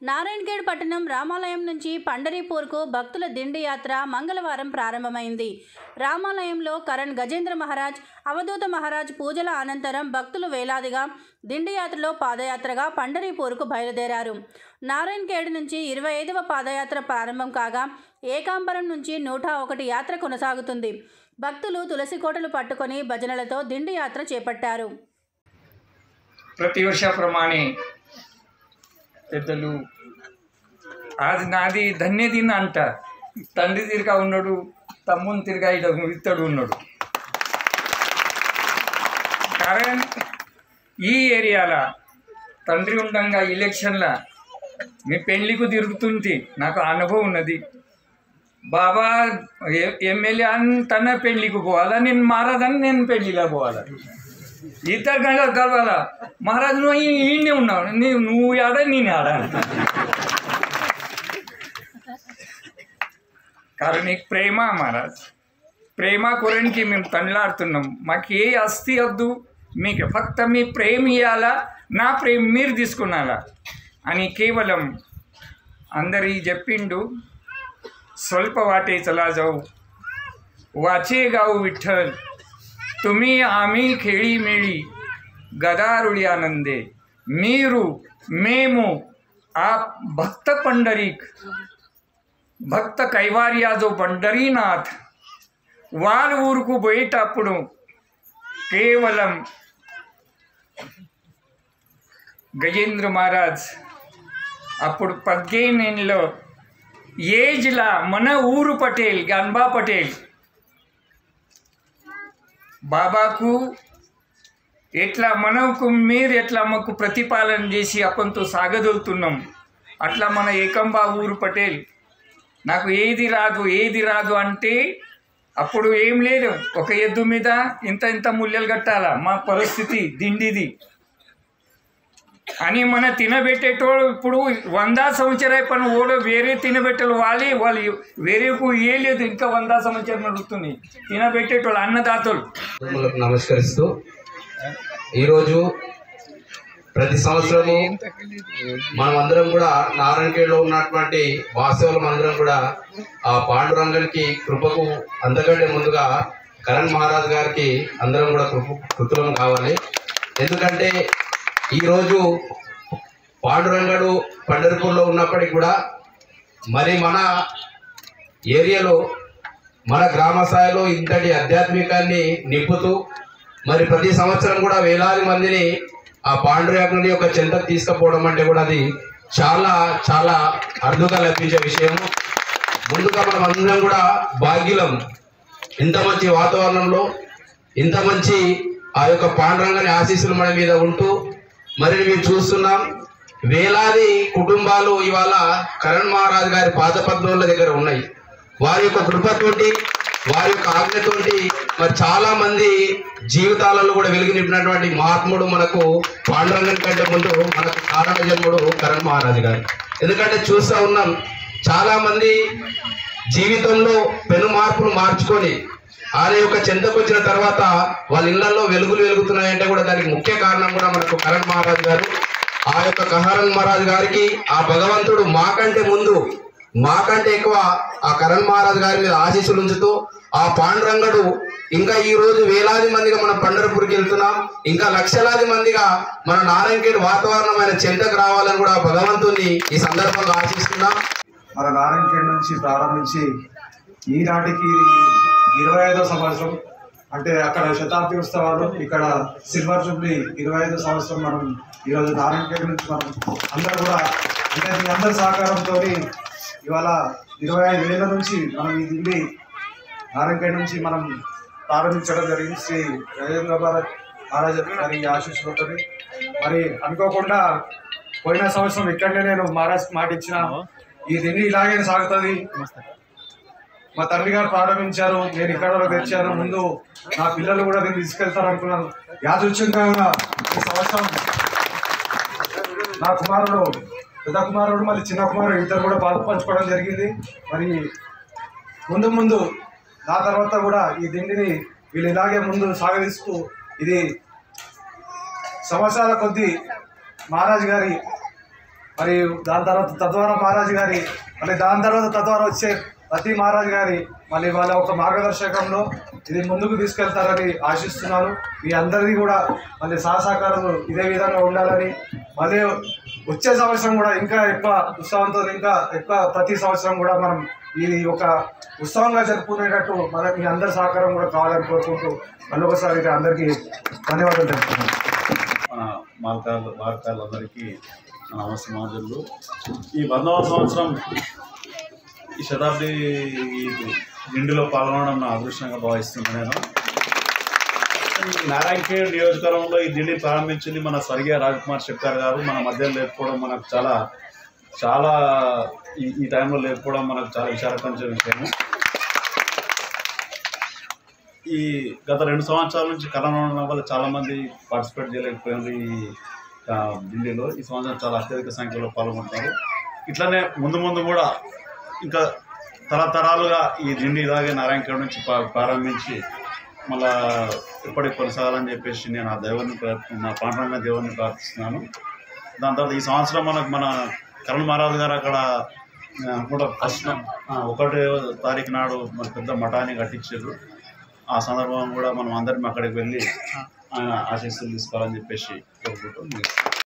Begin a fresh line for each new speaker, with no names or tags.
నారాయణగఢ్ పట్టణం రామాలయం నుంచి పండరీపూర్కు భక్తుల దిండి యాత్ర మంగళవారం ప్రారంభమైంది రామాలయంలో కరణ్ గజేంద్ర మహారాజ్ అవధూత మహారాజ్ పూజల అనంతరం భక్తులు వేలాదిగా దిండి యాత్రలో పాదయాత్రగా పండరీపూర్కు బయలుదేరారు నారాయణఖేడ్ నుంచి ఇరవై ఐదవ పాదయాత్ర ప్రారంభం కాగా ఏకాంబరం నుంచి నూట ఒకటి యాత్ర కొనసాగుతుంది భక్తులు తులసి కోటలు పట్టుకొని భజనలతో దిండి యాత్ర చేపట్టారు
प्रतिवर्षाप्रमाणे పెద్దలు అది నాది ధన్యదిన అంట తండ్రి తిరిగా ఉన్నాడు తమ్ముని తిరిగా ఇడ ఇత్తడు ఉన్నాడు కారణం ఈ ఏరియాలో తండ్రి ఉండంగా ఎలక్షన్లో మీ పెళ్లికు తిరుగుతుంది నాకు అనుభవం ఉన్నది బాబా ఏ- ఎమ్మెల్యే అని తన పెళ్లికి పోవాలా నేను మారాదని నేను పెళ్లిలో పోవాలా ఇద్దరు గంటల కలవాలా మహారాజు నువ్వు ఈ- ఈయనే ఉన్నావు నీ- నువ్వు ఆడ నేను ఆడ कारण एक ప్రేమ మహారాజ్ ప్రేమ కొరనికి మేము తండ్లాడుతున్నాం మాకు ఏ అస్తి వద్దు మీకు ఫక్త మీ ప్రేమ ఇవ్వాలా నా ప్రేమ మీరు తీసుకున్నారా అని కేవలం అందరి చెప్పిండు స్వల్ప వాటే చలా जाऊ वाचे गाऊ विठ्ठल तुम्ही आम्ही खेळी मेळी गदारुडी आनंदे మీరు మేము ఆ భక్త పండరీక్ భక్త కైవార్య జో పండరీనాథ్ వాళ్ళ ఊరుకు పోయేటప్పుడు కేవలం గజేంద్ర మహారాజ్ అప్పుడు పద్గేనేళ్ళలో ఏజ్లా మన ఊరు పటేల్ గన్బా పటేల్ బాబాకు ఎట్లా మనకు మీరు ఎట్లా మాకు ప్రతిపాలన చేసి అప్పంతో సాగదోలుతున్నాం అట్లా మన ఏకంబా ఊరు పటేల్ నాకు ఏది రాదు ఏది రాదు అంటే అప్పుడు ఏం లేదు ఒక ఎద్దు మీద ఇంత ఇంత ముల్లెలు కట్టాలా మా పరిస్థితి దిండిది అని మన తినబెట్టేటోడు ఇప్పుడు వంద సంవత్సరాలు పని ఓడో వేరే తినబెట్టలు వాళ్ళే వాళ్ళు వేరేకు ఏ లేదు ఇంకా వంద సంవత్సరం నడుస్తుంది తినబెట్టేటోళ్ళు అన్నదాతలు
మనకు నమస్కరిస్తూ ఈరోజు ప్రతి సంవత్సరము మనం అందరం కూడా నారాయణఖేడ్లో ఉన్నటువంటి వాస్తవులం అందరం కూడా ఆ పాండురంగనికి కృపకు అంతకంటే ముందుగా కరణ్ మహారాజ్ గారికి అందరం కూడా కృప కృతులం కావాలి ఎందుకంటే ఈరోజు పాండురంగడు పండరిపూర్లో ఉన్నప్పటికీ కూడా మరి మన ఏరియాలో మన గ్రామ స్థాయిలో ఇంతటి ఆధ్యాత్మికాన్ని నింపుతూ మరి ప్రతి సంవత్సరం కూడా వేలాది మందిని ఆ పాండురంగుని యొక్క చెంతకు తీసుకుపోవడం అంటే కూడా అది చాలా చాలా అరుదుగా లభించే విషయము ముందుగా మనం అందరం కూడా భాగ్యులం ఇంత మంచి వాతావరణంలో ఇంత మంచి ఆ యొక్క పాండురంగని ఆశీస్సులు మన మీద ఉంటూ మరి మేము చూస్తున్నాం వేలాది కుటుంబాలు ఇవాళ కరణ్ మహారాజ్ గారి పాదపద్మముల దగ్గర ఉన్నాయి వారి యొక్క కృపతోటి వారి యొక్క ఆజ్ఞతోటి మరి చాలా మంది జీవితాలలో కూడా వెలుగు నింపినటువంటి మహాత్ముడు మనకు పాండురంగన్ కంటే ముందు మనకు కారణ జన్ముడు కరణ్ మహారాజ్ గారు ఎందుకంటే చూస్తూ ఉన్నాం చాలా మంది జీవితంలో పెను మార్పులు మార్చుకొని ఆయన యొక్క చెంతకు వచ్చిన తర్వాత వాళ్ళ ఇళ్లలో వెలుగులు వెలుగుతున్నాయంటే కూడా దానికి ముఖ్య కారణం కూడా మనకు కరణ్ మహారాజ్ గారు ఆ యొక్క కహరణ్ మహారాజ్ గారికి ఆ భగవంతుడు మాకంటే ముందు మాకంటే ఎక్కువ ఆ కరణ్ మహారాజ్ గారి మీద ఆశీస్సులు ఉంచుతూ ఆ పాండురంగడు ఇంకా ఈ రోజు వేలాది మందిగా మనం పండరపూర్కి వెళ్తున్నాం ఇంకా లక్షలాది మందిగా మన నారాయణఖేడ్ వాతావరణమైన చెంతకు రావాలని కూడా ఆ భగవంతుని ఈ సందర్భంగా ఆశిస్తున్నాం
మన నారాయణఖేడ్ నుంచి ప్రారంభించి ఈనాటికి ఇరవై ఐదో సంవత్సరం అంటే అక్కడ శతాబ్ది ఉత్సవాలు ఇక్కడ సిల్వర్ జూబ్లీ ఇరవై ఐదో సంవత్సరం మనం ఈరోజు నారాయణఖేడ్ నుంచి మనం అందరూ కూడా అంటే మీ అందరి సహకారంతో ఇవాళ ఇరవై ఐదు వేల నుంచి మనం ఈ దిల్లి నారాయణఖేడ్ నుంచి మనం ప్రారంభించడం జరిగింది శ్రీ రాజేంద్ర భారత్ మహారాజ గారి ఆశీస్సులతో మరి అనుకోకుండా పోయిన సంవత్సరం ఇక్కడనే నేను మహారాజ్ మాట ఇచ్చిన ఈ దిండి ఇలాగే సాగుతుంది మా తండ్రి గారు ప్రారంభించారు నేను ఇక్కడ వరకు తెచ్చాను ముందు నా పిల్లలు కూడా దీన్ని తీసుకెళ్తారు అనుకున్నాను యాదృచ్ఛికంగా ఈ సంవత్సరం నా కుమారుడు పెద్ద కుమారుడు మళ్ళీ చిన్న కుమారుడు ఇద్దరు కూడా పాలు పంచుకోవడం జరిగింది మరి ముందు ముందు నా తర్వాత కూడా ఈ దిండిని వీళ్ళు ఇలాగే ముందు సాగదీస్తూ ఇది సంవత్సరాల కొద్దీ మహారాజ్ గారి మరి దాని తర్వాత తద్వారా మహారాజ్ గారి మళ్ళీ దాని తర్వాత తద్వారా వచ్చే ప్రతి మహారాజ్ గారి మళ్ళీ వాళ్ళ ఒక మార్గదర్శకంలో ఇది ముందుకు తీసుకెళ్తారని ఆశిస్తున్నాను మీ అందరిది కూడా మళ్ళీ సహసహకారాలు ఇదే విధంగా ఉండాలని మళ్ళీ వచ్చే సంవత్సరం కూడా ఇంకా ఎక్కువ ఉత్సవంతో ఇంకా ఎక్కువ ప్రతి సంవత్సరం కూడా మనం ఇది ఒక ఉత్సవంగా జరుపుకునేటట్టు మన మీ అందరి సహకారం కూడా కావాలని కోరుకుంటూ మళ్ళీ ఒకసారి అందరికీ ధన్యవాదాలు తెలుపుతున్నాను
మన మార్కాలు మార్కాలందరికీ నా నమస్మాజులు ఈ వందవ సంవత్సరం ఈ శతాబ్ది ఈ దిండిలో పాల్గొనడం నా అదృష్టంగా భావిస్తున్నాను నేను ఈ నారాయణఖేడ్ నియోజకవర్గంలో ఈ దిండి ప్రారంభించింది మన స్వర్గీయ రాజ్కుమార్ శెట్కర్ గారు మన మధ్యలో లేకపోవడం మనకు చాలా చాలా ఈ ఈ టైంలో లేకపోవడం మనకు చాలా విచారకరించే విషయము ఈ గత రెండు సంవత్సరాల నుంచి కరోనా ఉండడం వల్ల చాలామంది పార్టిసిపేట్ చేయలేకపోయింది ఈ ఆ, ఢిల్లీలో ఈ సంవత్సరం చాలా అత్యధిక సంఖ్యలో పాల్గొంటున్నారు ఇట్లనే ముందు ముందు కూడా ఇంకా తరతరాలుగా ఈ దిండి ఇలాగే నారాయణఖేడ్ నుంచి పా- ప్రారంభించి మళ్ళా ఎప్పటికి కొనసాగాలని చెప్పేసి నేను ఆ దేవుని నా పాండరంగ దేవుని ప్రార్థిస్తున్నాను దాని తర్వాత ఈ సంవత్సరం మనకు మన కరణ్ మహారాజు గారు అక్కడ ఆ, కూడా ఫస్ట్ ఆ, ఒకటో తారీఖు నాడు మన పెద్ద మఠాన్ని కట్టించారు ఆ సందర్భం కూడా మనం అందరం అక్కడికి వెళ్ళి ఆయన ఆశీస్సులు తీసుకోవాలని చెప్పేసి కోరుకుంటూ ముగిస్తున్నాను.